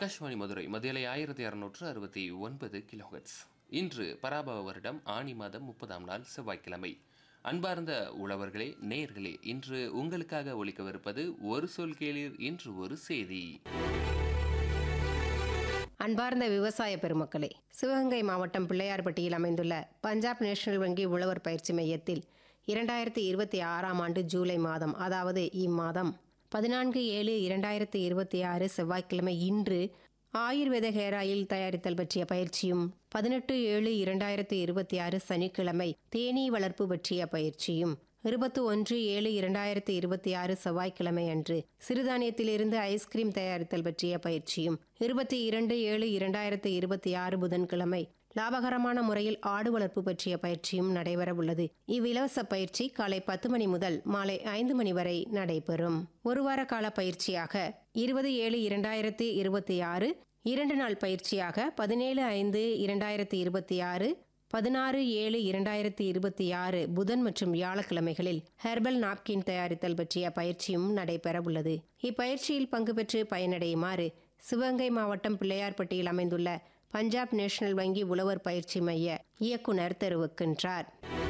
ஆகாஷ்வாணி மதுரை மதியலை ஆயிரத்தி அறுநூற்று அறுபத்தி ஒன்பது கிலோஹெட்ஸ் இன்று பராபவ வருடம் ஆனி மாதம் முப்பதாம் நாள் செவ்வாய்க்கிழமை அன்பார்ந்த உழவர்களே நேயர்களே இன்று உங்களுக்காக ஒலிக்கவிருப்பது ஒரு சொல் கேளீர் இன்று ஒரு செய்தி அன்பார்ந்த விவசாய பெருமக்களே சிவகங்கை மாவட்டம் பிள்ளையார்பட்டியில் அமைந்துள்ள பஞ்சாப் நேஷனல் வங்கி உழவர் பயிற்சி மையத்தில் இரண்டாயிரத்தி இருபத்தி ஆறாம் ஆண்டு ஜூலை மாதம் அதாவது இம்மாதம் பதினான்கு ஏழு இரண்டாயிரத்தி இருபத்தி ஆறு செவ்வாய்க்கிழமை இன்று ஆயுர்வேத ஹேர் ஆயில் தயாரித்தல் பற்றிய பயிற்சியும் பதினெட்டு ஏழு இரண்டாயிரத்தி இருபத்தி ஆறு சனிக்கிழமை தேனீ வளர்ப்பு பற்றிய பயிற்சியும் இருபத்தி ஒன்று ஏழு இரண்டாயிரத்தி இருபத்தி ஆறு செவ்வாய்க்கிழமை அன்று சிறுதானியத்திலிருந்து ஐஸ்கிரீம் தயாரித்தல் பற்றிய பயிற்சியும் இருபத்தி இரண்டு ஏழு இரண்டாயிரத்தி இருபத்தி ஆறு புதன்கிழமை லாபகரமான முறையில் ஆடு வளர்ப்பு பற்றிய பயிற்சியும் நடைபெற உள்ளது இவ்விலவச பயிற்சி காலை பத்து மணி முதல் மாலை ஐந்து மணி வரை நடைபெறும் ஒரு வார கால பயிற்சியாக இருபது ஏழு இரண்டாயிரத்தி இருபத்தி ஆறு இரண்டு நாள் பயிற்சியாக பதினேழு ஐந்து இரண்டாயிரத்தி இருபத்தி ஆறு பதினாறு ஏழு இரண்டாயிரத்தி இருபத்தி ஆறு புதன் மற்றும் வியாழக்கிழமைகளில் ஹெர்பல் நாப்கின் தயாரித்தல் பற்றிய பயிற்சியும் நடைபெற உள்ளது இப்பயிற்சியில் பங்கு பெற்று பயனடையுமாறு சிவகங்கை மாவட்டம் பிள்ளையார்பட்டியில் அமைந்துள்ள பஞ்சாப் நேஷனல் வங்கி உழவர் பயிற்சி மைய இயக்குனர் தெரிவிக்கின்றார்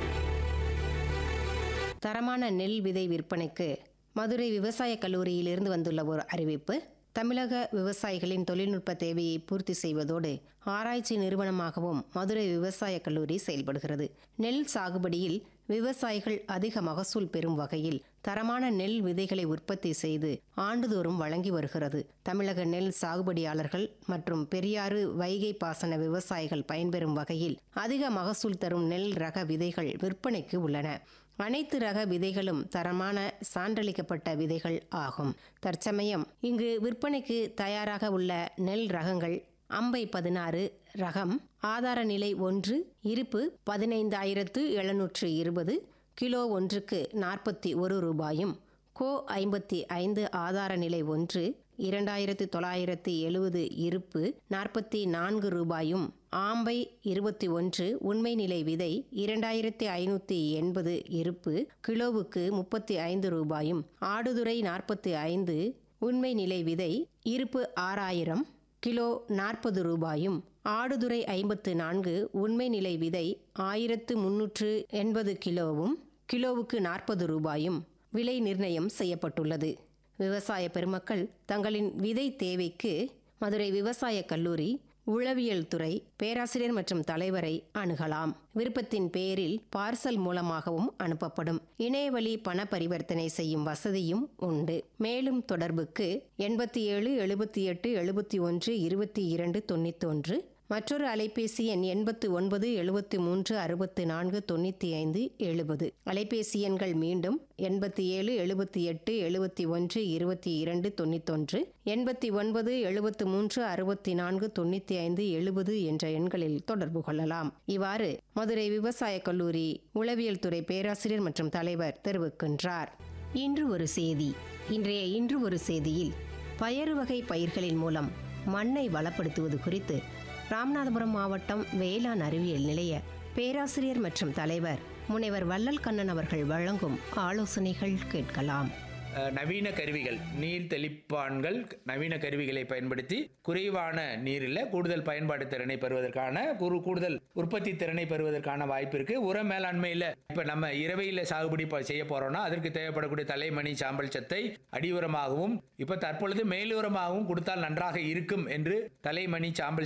தரமான நெல் விதை விற்பனைக்கு மதுரை விவசாய கல்லூரியிலிருந்து வந்துள்ள ஒரு அறிவிப்பு தமிழக விவசாயிகளின் தொழில்நுட்ப தேவையை பூர்த்தி செய்வதோடு ஆராய்ச்சி நிறுவனமாகவும் மதுரை விவசாய கல்லூரி செயல்படுகிறது நெல் சாகுபடியில் விவசாயிகள் அதிக மகசூல் பெறும் வகையில் தரமான நெல் விதைகளை உற்பத்தி செய்து ஆண்டுதோறும் வழங்கி வருகிறது தமிழக நெல் சாகுபடியாளர்கள் மற்றும் பெரியாறு வைகை பாசன விவசாயிகள் பயன்பெறும் வகையில் அதிக மகசூல் தரும் நெல் ரக விதைகள் விற்பனைக்கு உள்ளன அனைத்து ரக விதைகளும் தரமான சான்றளிக்கப்பட்ட விதைகள் ஆகும் தற்சமயம் இங்கு விற்பனைக்கு தயாராக உள்ள நெல் ரகங்கள் அம்பை பதினாறு ரகம் ஆதார நிலை ஒன்று இருப்பு பதினைந்தாயிரத்து எழுநூற்று இருபது கிலோ ஒன்றுக்கு நாற்பத்தி ஒரு ரூபாயும் கோ ஐம்பத்தி ஐந்து ஆதார நிலை ஒன்று இரண்டாயிரத்து தொள்ளாயிரத்தி எழுபது இருப்பு நாற்பத்தி நான்கு ரூபாயும் ஆம்பை இருபத்தி ஒன்று உண்மை நிலை விதை இரண்டாயிரத்தி ஐநூற்றி எண்பது இருப்பு கிலோவுக்கு முப்பத்தி ஐந்து ரூபாயும் ஆடுதுறை நாற்பத்தி ஐந்து உண்மை நிலை விதை இருப்பு ஆறாயிரம் கிலோ நாற்பது ரூபாயும் ஆடுதுறை ஐம்பத்து நான்கு உண்மை நிலை விதை ஆயிரத்து முன்னூற்று எண்பது கிலோவும் கிலோவுக்கு நாற்பது ரூபாயும் விலை நிர்ணயம் செய்யப்பட்டுள்ளது விவசாய பெருமக்கள் தங்களின் விதை தேவைக்கு மதுரை விவசாய கல்லூரி உளவியல் துறை பேராசிரியர் மற்றும் தலைவரை அணுகலாம் விருப்பத்தின் பேரில் பார்சல் மூலமாகவும் அனுப்பப்படும் இணையவழி பண பரிவர்த்தனை செய்யும் வசதியும் உண்டு மேலும் தொடர்புக்கு எண்பத்தி ஏழு எழுபத்தி எட்டு எழுபத்தி ஒன்று இருபத்தி இரண்டு தொண்ணூத்தொன்று மற்றொரு அலைபேசி எண் எண்பத்து ஒன்பது எழுபத்தி மூன்று அறுபத்து நான்கு தொண்ணூற்றி ஐந்து எழுபது அலைபேசி எண்கள் மீண்டும் எண்பத்தி ஏழு எழுபத்தி எட்டு எழுபத்தி ஒன்று இருபத்தி இரண்டு தொண்ணூத்தொன்று எண்பத்தி ஒன்பது எழுபத்து மூன்று அறுபத்தி நான்கு தொண்ணூற்றி ஐந்து எழுபது என்ற எண்களில் தொடர்பு கொள்ளலாம் இவ்வாறு மதுரை விவசாய கல்லூரி உளவியல் துறை பேராசிரியர் மற்றும் தலைவர் தெரிவிக்கின்றார் இன்று ஒரு செய்தி இன்றைய இன்று ஒரு செய்தியில் பயறு வகை பயிர்களின் மூலம் மண்ணை வளப்படுத்துவது குறித்து ராமநாதபுரம் மாவட்டம் வேளாண் அறிவியல் நிலைய பேராசிரியர் மற்றும் தலைவர் முனைவர் வள்ளல் கண்ணன் அவர்கள் வழங்கும் ஆலோசனைகள் கேட்கலாம் அஹ், நவீன கருவிகள் நீர் தெளிப்பான்கள் நவீன கருவிகளை பயன்படுத்தி குறைவான நீரில் கூடுதல் பயன்பாட்டு திறனை பெறுவதற்கான குறு கூடுதல் உற்பத்தி திறனை பெறுவதற்கான வாய்ப்பு இருக்கு உர மேலாண்மையில் இப்போ நம்ம இரவையில் சாகுபடி ப- செய்ய போறோம்னா அதற்கு தேவைப்படக்கூடிய தலைமணி சாம்பல் சத்தை அடி உரமாகவும் இப்போ தற்பொழுது மேலுரமாகவும் கொடுத்தால் நன்றாக இருக்கும் என்று தலைமணி சாம்பல்